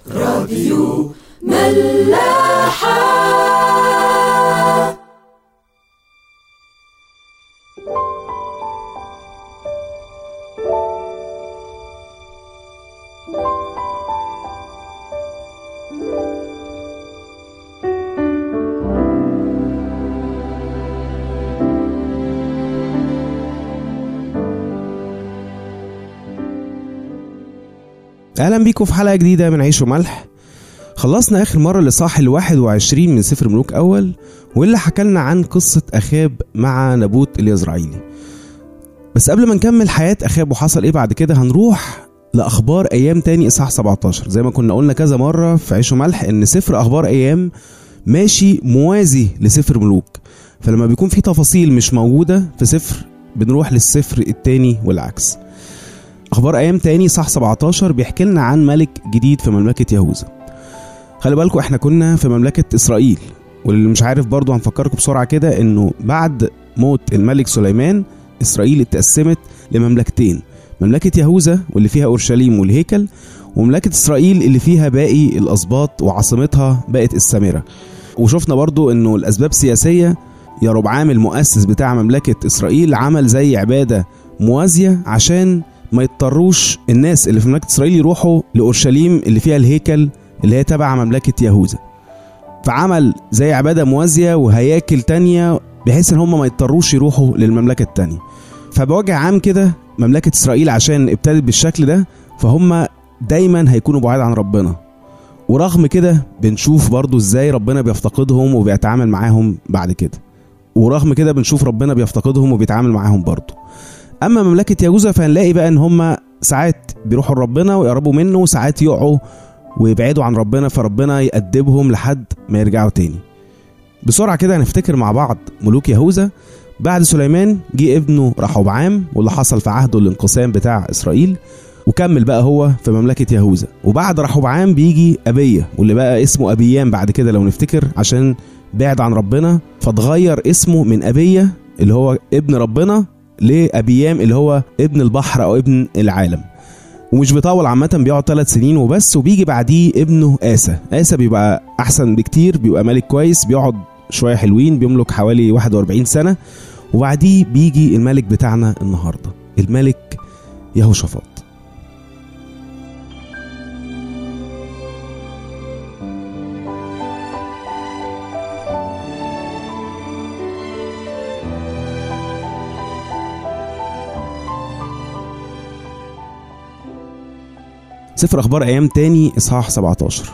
راديو ملاحة اهلا بيكم في حلقه جديده من عيش وملح خلصنا اخر مره الاصحاح الواحد وعشرين من سفر ملوك اول واللي حكالنا عن قصه اخاب مع نبوت اليزرعيلي بس قبل ما نكمل حياه اخاب وحصل ايه بعد كده هنروح لاخبار ايام تاني اصحاح 17 زي ما كنا قلنا كذا مره في عيش وملح ان سفر اخبار ايام ماشي موازي لسفر ملوك فلما بيكون في تفاصيل مش موجوده في سفر بنروح للسفر التاني والعكس اخبار ايام تاني صح 17 بيحكي لنا عن ملك جديد في مملكه يهوذا خلي بالكم احنا كنا في مملكه اسرائيل واللي مش عارف برضو هنفكركم بسرعه كده انه بعد موت الملك سليمان اسرائيل اتقسمت لمملكتين مملكه يهوذا واللي فيها اورشليم والهيكل ومملكه اسرائيل اللي فيها باقي الاسباط وعاصمتها بقت السامره وشفنا برضو انه الاسباب سياسيه يا ربعام المؤسس بتاع مملكه اسرائيل عمل زي عباده موازيه عشان ما يضطروش الناس اللي في مملكه اسرائيل يروحوا لاورشليم اللي فيها الهيكل اللي هي تبع مملكه يهوذا فعمل زي عباده موازيه وهياكل تانية بحيث ان هم ما يضطروش يروحوا للمملكه التانية فبوجه عام كده مملكه اسرائيل عشان ابتدت بالشكل ده فهم دايما هيكونوا بعاد عن ربنا ورغم كده بنشوف برضو ازاي ربنا بيفتقدهم وبيتعامل معاهم بعد كده ورغم كده بنشوف ربنا بيفتقدهم وبيتعامل معاهم برضو اما مملكه يهوذا فهنلاقي بقى ان هم ساعات بيروحوا لربنا ويقربوا منه وساعات يقعوا ويبعدوا عن ربنا فربنا يأدبهم لحد ما يرجعوا تاني بسرعه كده هنفتكر مع بعض ملوك يهوذا بعد سليمان جه ابنه رحوبعام واللي حصل في عهده الانقسام بتاع اسرائيل وكمل بقى هو في مملكه يهوذا وبعد رحوبعام بيجي ابيه واللي بقى اسمه ابيام بعد كده لو نفتكر عشان بعد عن ربنا فتغير اسمه من ابيه اللي هو ابن ربنا لابيام اللي هو ابن البحر او ابن العالم ومش بيطول عامة بيقعد ثلاث سنين وبس وبيجي بعديه ابنه آسى آسى بيبقى أحسن بكتير بيبقى ملك كويس بيقعد شوية حلوين بيملك حوالي 41 سنة وبعديه بيجي الملك بتاعنا النهاردة الملك يهوشافاط سفر أخبار أيام تاني إصحاح 17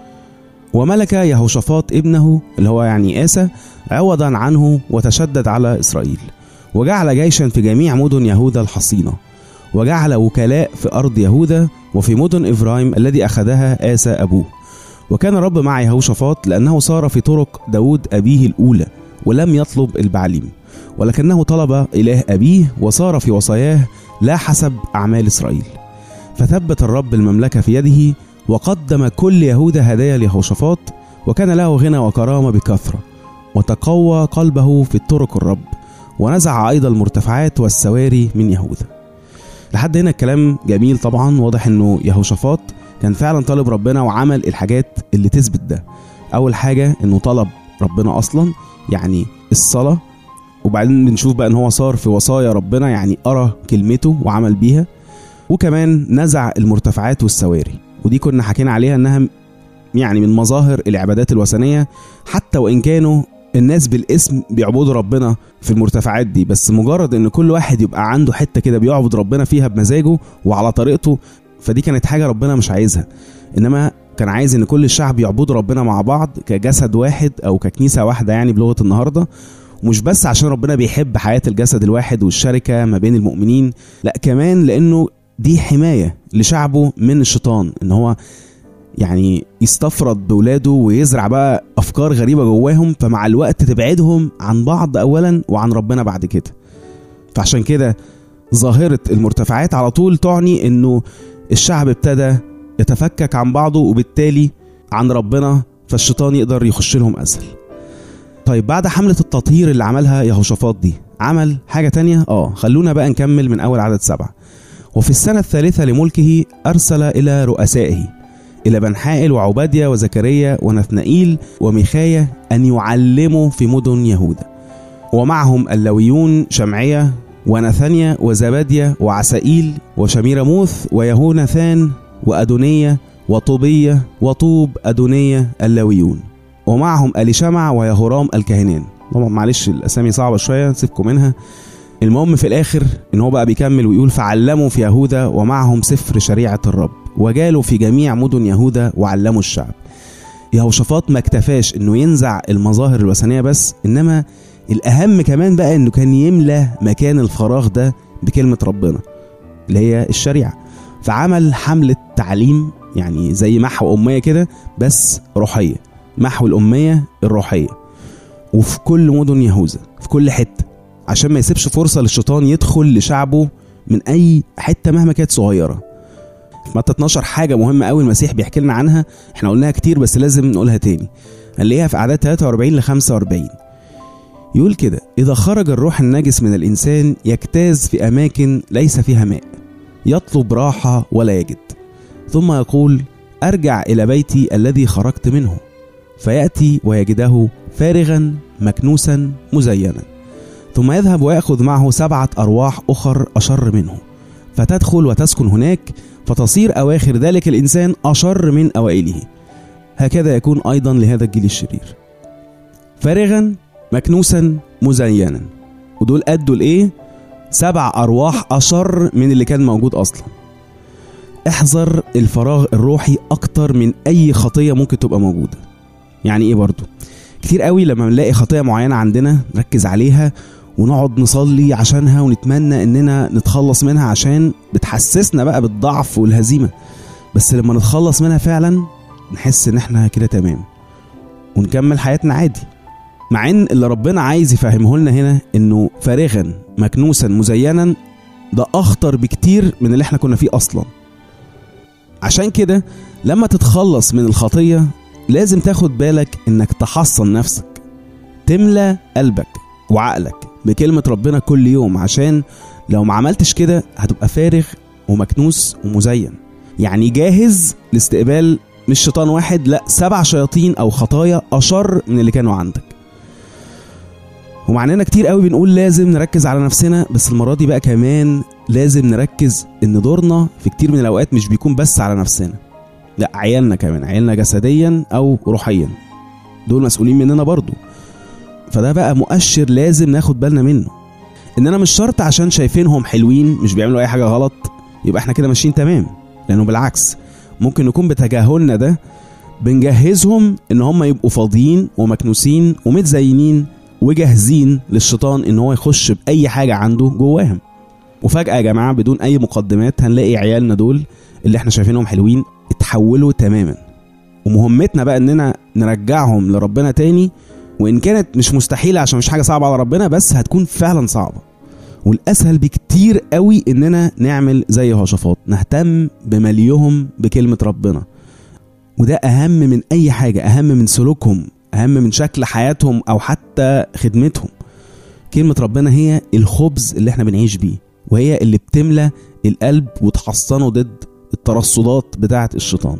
وملك يهوشافاط ابنه اللي هو يعني آسى عوضا عنه وتشدد على إسرائيل وجعل جيشا في جميع مدن يهوذا الحصينة وجعل وكلاء في أرض يهوذا وفي مدن إفرايم الذي أخذها آسى أبوه وكان الرب مع يهوشافاط لأنه صار في طرق داود أبيه الأولى ولم يطلب البعليم ولكنه طلب إله أبيه وصار في وصاياه لا حسب أعمال إسرائيل فثبت الرب المملكة في يده وقدم كل يهوذا هدايا ليهوشافاط وكان له غنى وكرامة بكثرة وتقوى قلبه في طرق الرب ونزع أيضا المرتفعات والسواري من يهوذا لحد هنا الكلام جميل طبعا واضح انه يهوشافاط كان فعلا طالب ربنا وعمل الحاجات اللي تثبت ده اول حاجة انه طلب ربنا اصلا يعني الصلاة وبعدين بنشوف بقى ان هو صار في وصايا ربنا يعني قرا كلمته وعمل بيها وكمان نزع المرتفعات والسواري ودي كنا حكينا عليها انها يعني من مظاهر العبادات الوثنيه حتى وان كانوا الناس بالاسم بيعبدوا ربنا في المرتفعات دي بس مجرد ان كل واحد يبقى عنده حته كده بيعبد ربنا فيها بمزاجه وعلى طريقته فدي كانت حاجه ربنا مش عايزها انما كان عايز ان كل الشعب يعبدوا ربنا مع بعض كجسد واحد او ككنيسه واحده يعني بلغه النهارده ومش بس عشان ربنا بيحب حياه الجسد الواحد والشركه ما بين المؤمنين لا كمان لانه دي حمايه لشعبه من الشيطان ان هو يعني يستفرد بولاده ويزرع بقى افكار غريبه جواهم فمع الوقت تبعدهم عن بعض اولا وعن ربنا بعد كده فعشان كده ظاهره المرتفعات على طول تعني انه الشعب ابتدى يتفكك عن بعضه وبالتالي عن ربنا فالشيطان يقدر يخش لهم اسهل طيب بعد حملة التطهير اللي عملها يهوشافاط دي عمل حاجة تانية اه خلونا بقى نكمل من أول عدد سبعة وفي السنة الثالثة لملكه أرسل إلى رؤسائه إلى بنحائل وعبادية وزكريا ونثنائيل وميخايا أن يعلموا في مدن يهوذا ومعهم اللويون شمعية ونثانيا وزباديا وعسائيل وشميرموث ويهوناثان وأدونية وطوبية وطوب أدونية اللويون ومعهم أليشمع ويهورام الكاهنان طبعا معلش الأسامي صعبة شوية سيبكم منها المهم في الآخر إن هو بقى بيكمل ويقول فعلموا في يهوذا ومعهم سفر شريعة الرب وجالوا في جميع مدن يهوذا وعلموا الشعب يهوشافاط ما اكتفاش انه ينزع المظاهر الوثنيه بس انما الاهم كمان بقى انه كان يملى مكان الفراغ ده بكلمه ربنا اللي هي الشريعه فعمل حمله تعليم يعني زي محو اميه كده بس روحيه محو الاميه الروحيه وفي كل مدن يهوذا في كل حته عشان ما يسيبش فرصه للشيطان يدخل لشعبه من اي حته مهما كانت صغيره في متى 12 حاجه مهمه قوي المسيح بيحكي لنا عنها احنا قلناها كتير بس لازم نقولها تاني هنلاقيها في اعداد 43 ل 45 يقول كده اذا خرج الروح النجس من الانسان يجتاز في اماكن ليس فيها ماء يطلب راحه ولا يجد ثم يقول ارجع الى بيتي الذي خرجت منه فياتي ويجده فارغا مكنوسا مزينا ثم يذهب وياخذ معه سبعه ارواح اخر اشر منه فتدخل وتسكن هناك فتصير اواخر ذلك الانسان اشر من اوائله هكذا يكون ايضا لهذا الجيل الشرير فارغا مكنوسا مزينا ودول ادوا لايه سبع ارواح اشر من اللي كان موجود اصلا احذر الفراغ الروحي اكتر من اي خطيه ممكن تبقى موجوده يعني ايه برضو كتير قوي لما بنلاقي خطيه معينه عندنا نركز عليها ونقعد نصلي عشانها ونتمنى اننا نتخلص منها عشان بتحسسنا بقى بالضعف والهزيمه بس لما نتخلص منها فعلا نحس ان احنا كده تمام ونكمل حياتنا عادي مع ان اللي ربنا عايز يفهمه لنا هنا انه فارغا مكنوسا مزينا ده اخطر بكتير من اللي احنا كنا فيه اصلا عشان كده لما تتخلص من الخطيه لازم تاخد بالك انك تحصن نفسك تملى قلبك وعقلك بكلمة ربنا كل يوم عشان لو ما عملتش كده هتبقى فارغ ومكنوس ومزين يعني جاهز لاستقبال مش شيطان واحد لا سبع شياطين او خطايا اشر من اللي كانوا عندك ومعنانا كتير قوي بنقول لازم نركز على نفسنا بس المرة دي بقى كمان لازم نركز ان دورنا في كتير من الاوقات مش بيكون بس على نفسنا لا عيالنا كمان عيالنا جسديا او روحيا دول مسؤولين مننا برضو فده بقى مؤشر لازم ناخد بالنا منه اننا مش شرط عشان شايفينهم حلوين مش بيعملوا اي حاجه غلط يبقى احنا كده ماشيين تمام لانه بالعكس ممكن نكون بتجاهلنا ده بنجهزهم ان هم يبقوا فاضيين ومكنوسين ومتزينين وجاهزين للشيطان ان هو يخش باي حاجه عنده جواهم وفجاه يا جماعه بدون اي مقدمات هنلاقي عيالنا دول اللي احنا شايفينهم حلوين اتحولوا تماما ومهمتنا بقى اننا نرجعهم لربنا تاني وان كانت مش مستحيله عشان مش حاجه صعبه على ربنا بس هتكون فعلا صعبه والاسهل بكتير قوي اننا نعمل زي يهوشافاط نهتم بمليهم بكلمه ربنا وده اهم من اي حاجه اهم من سلوكهم اهم من شكل حياتهم او حتى خدمتهم كلمه ربنا هي الخبز اللي احنا بنعيش بيه وهي اللي بتملى القلب وتحصنه ضد الترصدات بتاعه الشيطان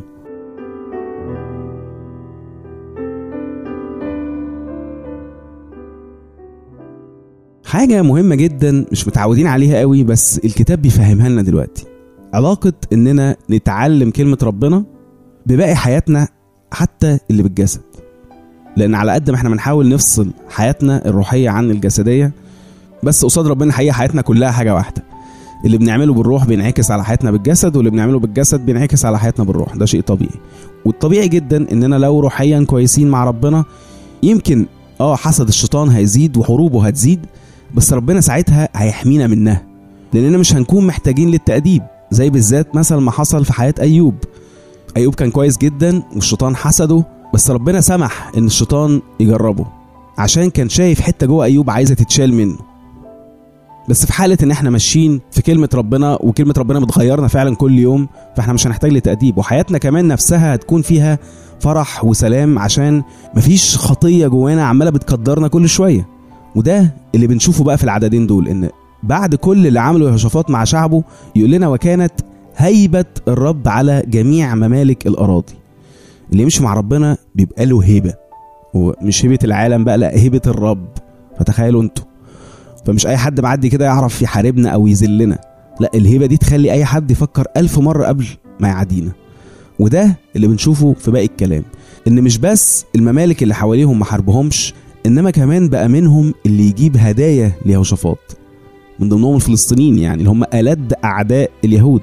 حاجة مهمة جدا مش متعودين عليها قوي بس الكتاب بيفهمها لنا دلوقتي علاقة اننا نتعلم كلمة ربنا بباقي حياتنا حتى اللي بالجسد لان على قد ما احنا بنحاول نفصل حياتنا الروحية عن الجسدية بس قصاد ربنا حقيقة حياتنا كلها حاجة واحدة اللي بنعمله بالروح بينعكس على حياتنا بالجسد واللي بنعمله بالجسد بينعكس على حياتنا بالروح ده شيء طبيعي والطبيعي جدا اننا لو روحيا كويسين مع ربنا يمكن اه حسد الشيطان هيزيد وحروبه هتزيد بس ربنا ساعتها هيحمينا منها لاننا مش هنكون محتاجين للتأديب زي بالذات مثلا ما حصل في حياة أيوب أيوب كان كويس جدا والشيطان حسده بس ربنا سمح إن الشيطان يجربه عشان كان شايف حتة جوه أيوب عايزة تتشال منه بس في حالة إن إحنا ماشيين في كلمة ربنا وكلمة ربنا بتغيرنا فعلا كل يوم فإحنا مش هنحتاج لتأديب وحياتنا كمان نفسها هتكون فيها فرح وسلام عشان مفيش خطية جوانا عمالة بتقدرنا كل شوية وده اللي بنشوفه بقى في العددين دول ان بعد كل اللي عمله يهوشافاط مع شعبه يقول لنا وكانت هيبة الرب على جميع ممالك الأراضي اللي يمشي مع ربنا بيبقى له هيبة ومش هيبة العالم بقى لا هيبة الرب فتخيلوا انتوا فمش أي حد معدي كده يعرف يحاربنا أو يذلنا لا الهيبة دي تخلي أي حد يفكر ألف مرة قبل ما يعادينا وده اللي بنشوفه في باقي الكلام ان مش بس الممالك اللي حواليهم ما حاربهمش انما كمان بقى منهم اللي يجيب هدايا ليهوشافاط من ضمنهم الفلسطينيين يعني اللي هم ألد أعداء اليهود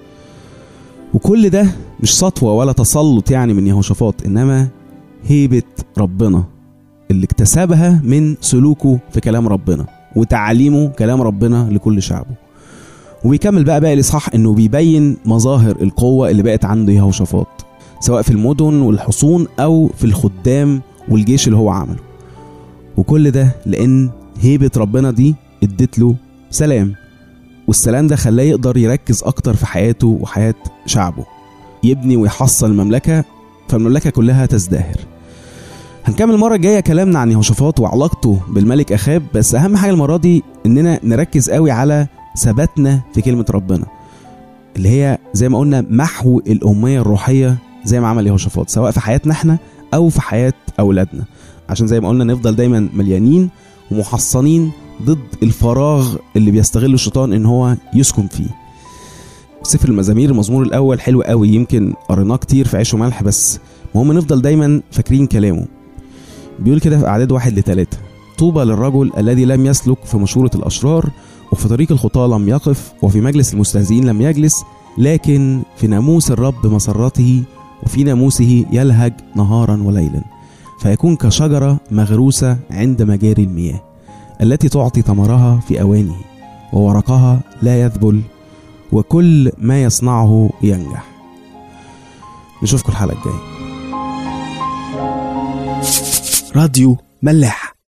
وكل ده مش سطوة ولا تسلط يعني من يهوشافاط إنما هيبة ربنا اللي اكتسبها من سلوكه في كلام ربنا وتعليمه كلام ربنا لكل شعبه وبيكمل بقى باقي الإصحاح إنه بيبين مظاهر القوة اللي بقت عنده يهوشافاط سواء في المدن والحصون أو في الخدام والجيش اللي هو عمله وكل ده لأن هيبة ربنا دي ادت له سلام والسلام ده خلاه يقدر يركز أكتر في حياته وحياة شعبه يبني ويحصل المملكة فالمملكة كلها تزدهر هنكمل المرة الجاية كلامنا عن يهوشافاط وعلاقته بالملك أخاب بس أهم حاجة المرة دي إننا نركز قوي على ثباتنا في كلمة ربنا اللي هي زي ما قلنا محو الأمية الروحية زي ما عمل يهوشافاط سواء في حياتنا احنا أو في حياة أولادنا عشان زي ما قلنا نفضل دايما مليانين ومحصنين ضد الفراغ اللي بيستغله الشيطان ان هو يسكن فيه سفر المزامير المزمور الاول حلو قوي يمكن قريناه كتير في عيش وملح بس المهم نفضل دايما فاكرين كلامه بيقول كده في اعداد واحد لثلاثة طوبى للرجل الذي لم يسلك في مشورة الأشرار وفي طريق الخطاة لم يقف وفي مجلس المستهزئين لم يجلس لكن في ناموس الرب مسرته وفي ناموسه يلهج نهارا وليلا فيكون كشجرة مغروسة عند مجاري المياه التي تعطي ثمرها في أوانه وورقها لا يذبل وكل ما يصنعه ينجح نشوفكم الحلقة الجاية راديو ملاح